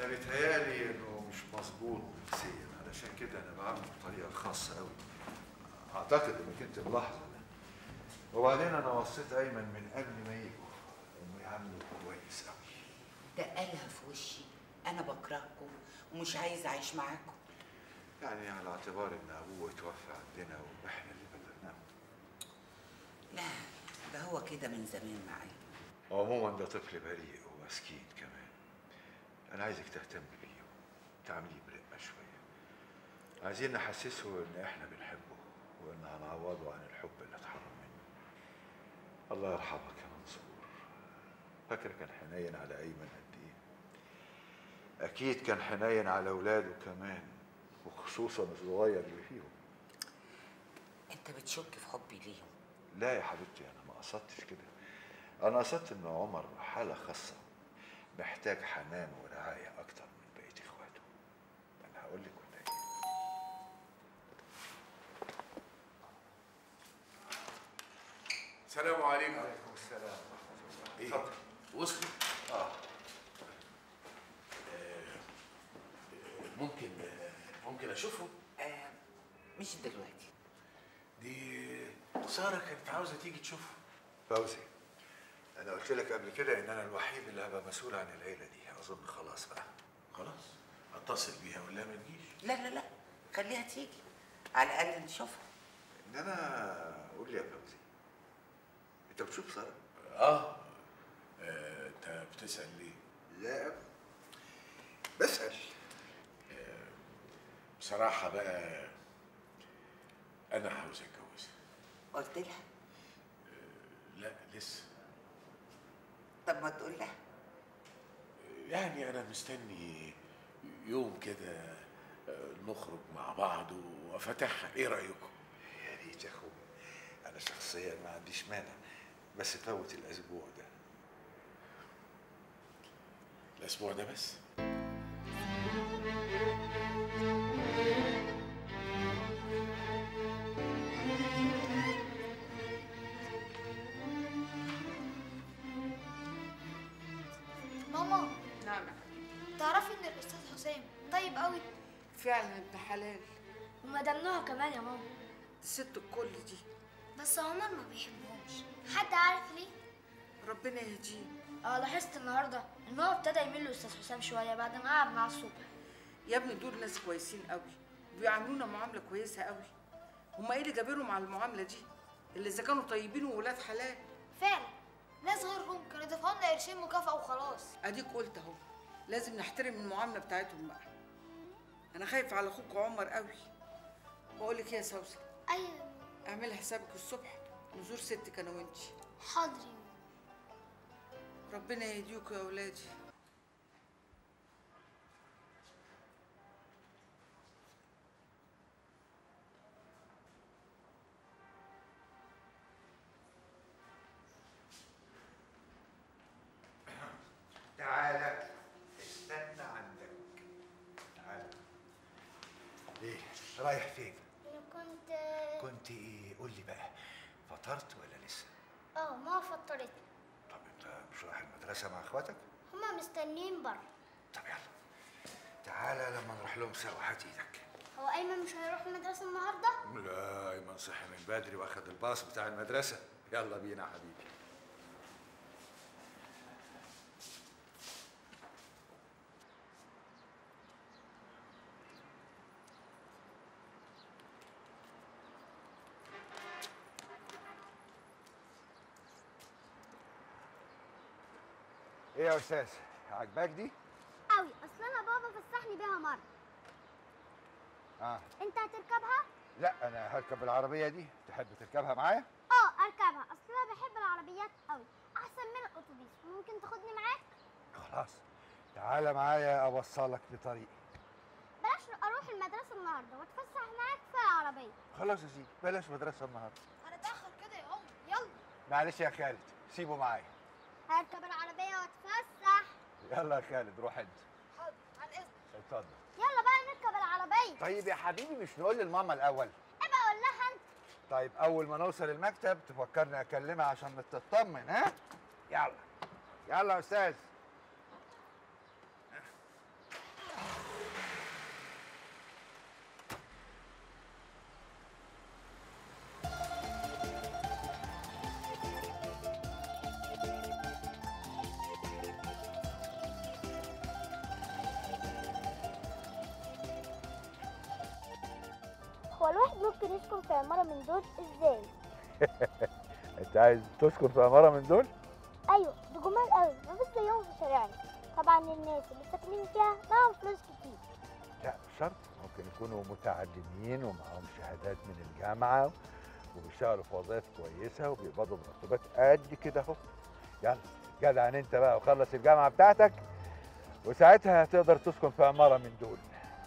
انا بيتهيالي انه مش مظبوط نفسيا علشان كده انا بعمله بطريقه خاصه قوي اعتقد انك انت ملاحظه ده وبعدين انا وصيت ايمن من قبل ما يجوا انه يعامله كويس قوي ده قالها في وشي انا بكرهكم ومش عايز اعيش معاكم يعني على اعتبار ان ابوه اتوفى عندنا واحنا اللي بلغناه لا ده هو كده من زمان معايا عموما ده طفل بريء ومسكين كمان انا عايزك تهتم بيه تعمليه برقه شويه عايزين نحسسه ان احنا بنحبه وان هنعوضه عن الحب اللي اتحرم منه الله يرحمك يا منصور فاكر كان حنين على ايمن قد ايه اكيد كان حنين على اولاده كمان وخصوصا الصغير اللي فيهم انت بتشك في حبي ليهم لا يا حبيبتي انا ما قصدتش كده انا قصدت ان عمر حاله خاصه محتاج حنان ورعايه اكتر من بقيه اخواته انا هقول لك ولا ايه السلام عليكم وعليكم السلام ايه اتفضل وصلوا اه ممكن ممكن اشوفهم آه مش دلوقتي دي ساره كانت عاوزه تيجي تشوفهم فوزي انا قلت لك قبل كده ان انا الوحيد اللي هبقى مسؤول عن العيله دي اظن خلاص بقى خلاص اتصل بيها ولا ما تجيش لا لا لا خليها تيجي على الاقل نشوفها انما قول لي يا فوزي انت بتشوف ساره اه آه، انت بتسال ليه لا بسال بصراحه بقى انا عاوز اتجوزها قلت لها لا لسه طب ما تقول لها يعني انا مستني يوم كده آه، نخرج مع بعض وافتحها ايه رايكم يا ريت يا اخويا انا شخصيا ما عنديش مانع بس فوت الاسبوع ده الاسبوع ده بس ماما نعم تعرفي ان الاستاذ حسام طيب قوي فعلا ابن حلال ومدام نهى كمان يا ماما الست الكل دي بس عمر ما بيحبهمش حد عارف ليه ربنا يهديه اه لاحظت النهارده ان هو ابتدى يميل لاستاذ حسام شويه بعد ما قعد معاه الصبح يا ابني دول ناس كويسين قوي بيعاملونا معامله كويسه قوي هما ايه اللي جابرهم على المعامله دي اللي اذا كانوا طيبين وولاد حلال فعلا ناس غيرهم كانوا دفعوا لنا قرشين مكافاه وخلاص اديك قلت اهو لازم نحترم المعامله بتاعتهم بقى انا خايف على اخوك عمر قوي بقول لك ايه يا سوسن ايوه اعملي حسابك الصبح نزور ستك انا وانتي حاضر يا ربنا يهديكوا يا اولادي تعالى استنى عندك تعالى ايه رايح فين انا كنت كنت ايه قول لي بقى فطرت ولا لسه اه ما فطرت طب انت مش رايح المدرسه مع اخواتك هما مستنيين بره طب يلا تعالى لما نروح لهم سوا هات ايدك هو ايمن مش هيروح المدرسه النهارده لا ايمن صحي من بدري واخد الباص بتاع المدرسه يلا بينا يا حبيبي ايه يا استاذ عجباك دي قوي اصل انا بابا فسحني بيها مره اه انت هتركبها لا انا هركب العربيه دي تحب تركبها معايا اه اركبها اصل انا بحب العربيات قوي احسن من الاتوبيس ممكن تاخدني معاك خلاص تعالى معايا اوصلك لطريقي بلاش اروح المدرسه النهارده واتفسح معاك في العربيه خلاص يا سيدي بلاش مدرسه النهارده هنتاخر كده يا عمر يلا معلش يا خالد سيبه معايا هركب العربيه واتفسح يلا يا خالد روح انت حاضر عن اذنك اتفضل يلا بقى نركب العربيه طيب يا حبيبي مش نقول للماما الاول ابقى قول لها انت طيب اول ما نوصل المكتب تفكرني اكلمها عشان تطمن ها يلا يلا يا استاذ الواحد ممكن يسكن في عمارة من دول ازاي انت عايز تسكن في عماره من دول ايوه دي جمال قوي مفيش زيهم في شارعنا طبعا الناس اللي ساكنين فيها معاهم فلوس كتير لا مش شرط ممكن يكونوا متعلمين ومعاهم شهادات من الجامعه وبيشتغلوا في وظائف كويسه وبيقبضوا مرتبات قد كده اهو يلا جدع انت بقى وخلص الجامعه بتاعتك وساعتها تقدر تسكن في عماره من دول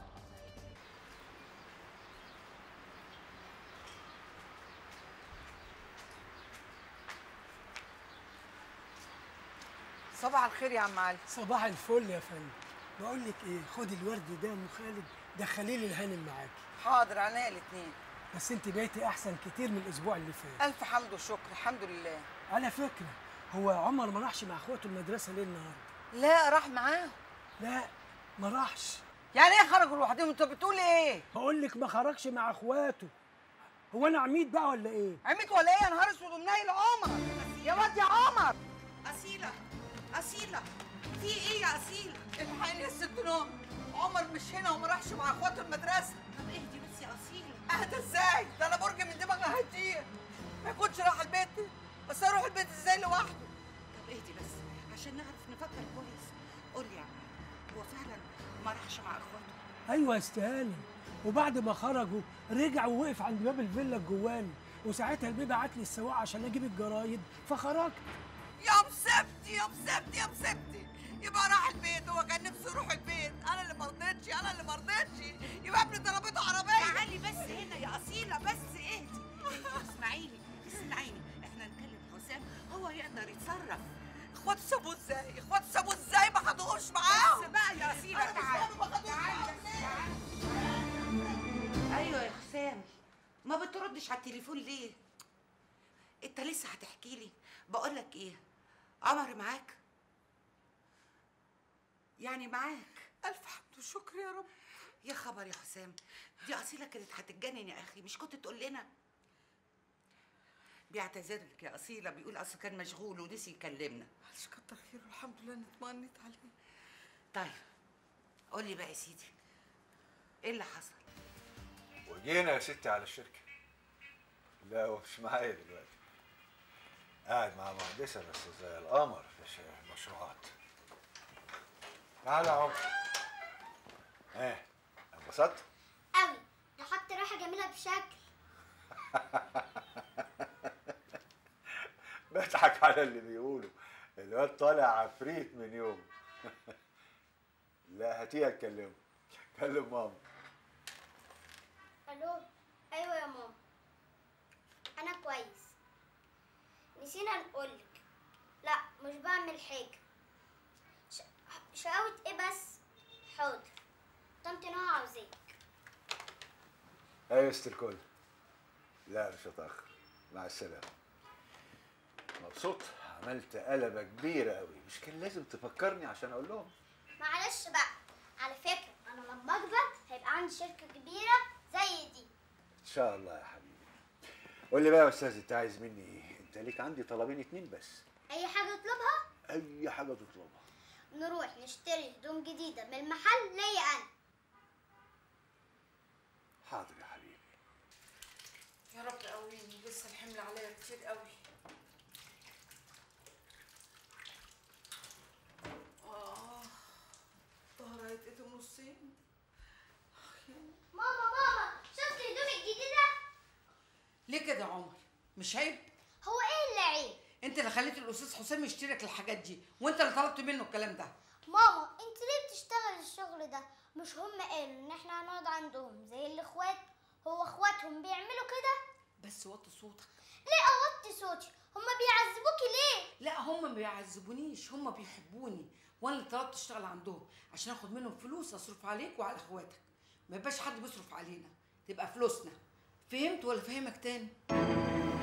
صباح الخير يا عم علي صباح الفل يا فندم بقول لك ايه خدي الورد ده ام خالد دخليه لي الهانم معاكي حاضر عينيا الاتنين بس انت بقيتي احسن كتير من الاسبوع اللي فات الف حمد وشكر الحمد لله على فكره هو عمر ما راحش مع اخواته المدرسه ليه النهارده لا راح معاهم لا ما راحش يعني ايه خرجوا لوحدهم انت بتقول ايه بقول لك ما خرجش مع اخواته هو انا عميد بقى ولا ايه عميت ولا ايه يا نهار اسود ومنيل عمر يا واد يا عمر أصيلة أصيلة في إيه يا أصيلة؟ الحقني يا ست نور عمر مش هنا وما راحش مع اخواته المدرسه طب اهدي بس يا أصيلة اهدى ازاي ده انا برج من دماغي هيطير ما يكونش راح البيت بس اروح البيت ازاي لوحده طب اهدي بس عشان نعرف نفكر كويس قول لي يا عم هو فعلا ما راحش مع اخواته ايوه يا استهانه وبعد ما خرجوا رجع ووقف عند باب الفيلا الجواني وساعتها البيه بعت لي السواق عشان اجيب الجرايد فخرجت يا مصيبتي يا مصيبتي يا مصيبتي يبقى راح البيت هو كان نفسه يروح البيت انا اللي ما رضيتش انا اللي ما رضيتش يبقى ابني ضربته عربيه تعالي بس هنا يا أصيلة بس اهدي اهدي اسمعيني اسمعيني احنا نكلم حسام هو يقدر يتصرف اخواته سابوه ازاي اخواته سابوه ازاي ما خدوهوش معاهم بس بقى يا أصيلة أنا مش تعالي فاهمة ما خدوهوش معاهم ليه؟ ايوه يا حسام ما بتردش على التليفون ليه انت لسه هتحكي لي بقول لك ايه عمر معاك يعني معاك الف حمد وشكر يا رب يا خبر يا حسام دي اصيله كانت هتتجنن يا اخي مش كنت تقول لنا بيعتذر لك يا اصيله بيقول اصل كان مشغول ونسي يكلمنا معلش كتر خيره الحمد لله اني اطمئنت عليه طيب قول لي بقى يا سيدي ايه اللي حصل وجينا يا ستي على الشركه لا هو مش معايا دلوقتي قاعد مع مهندسه بس زي القمر في ش- المشروعات تعالى يا عمر ايه انبسطت قوي ده حط راحة جميلة بشكل بضحك على اللي بيقولوا الواد طالع عفريت من يوم لا هاتيها تكلمه كلم ماما الو ايوه يا ماما انا كويس نسينا نقولك لا مش بعمل حاجه ش... شقاوة ايه بس حاضر طنط نوع عاوزاك ايوه يا ست الكل لا مش هتاخر مع السلامه مبسوط عملت قلبه كبيره قوي مش كان لازم تفكرني عشان اقول لهم معلش بقى على فكره انا لما اكبر هيبقى عندي شركه كبيره زي دي ان شاء الله يا حبيبي قول لي بقى يا استاذ انت عايز مني ايه انت ليك عندي طلبين اتنين بس اي حاجه اطلبها اي حاجه تطلبها نروح نشتري هدوم جديده من المحل ليا انا حاضر يا حبيبي يا رب قويني لسه الحمل عليا كتير قوي اه ظهري هيتقطم نصين ماما ماما شفت هدومي الجديده ليه كده يا عمر مش عيب هو ايه اللي عيب انت اللي خليت الاستاذ حسام يشتري لك الحاجات دي وانت اللي طلبت منه الكلام ده ماما انت ليه بتشتغل الشغل ده مش هم قالوا ان احنا هنقعد عندهم زي الاخوات هو اخواتهم بيعملوا كده بس وطي صوتك ليه قوطي صوتي هما بيعذبوكي ليه لا هم ما بيعذبونيش هم بيحبوني وانا اللي طلبت اشتغل عندهم عشان اخد منهم فلوس اصرف عليك وعلى اخواتك ما يبقاش حد بيصرف علينا تبقى فلوسنا فهمت ولا فهمك تاني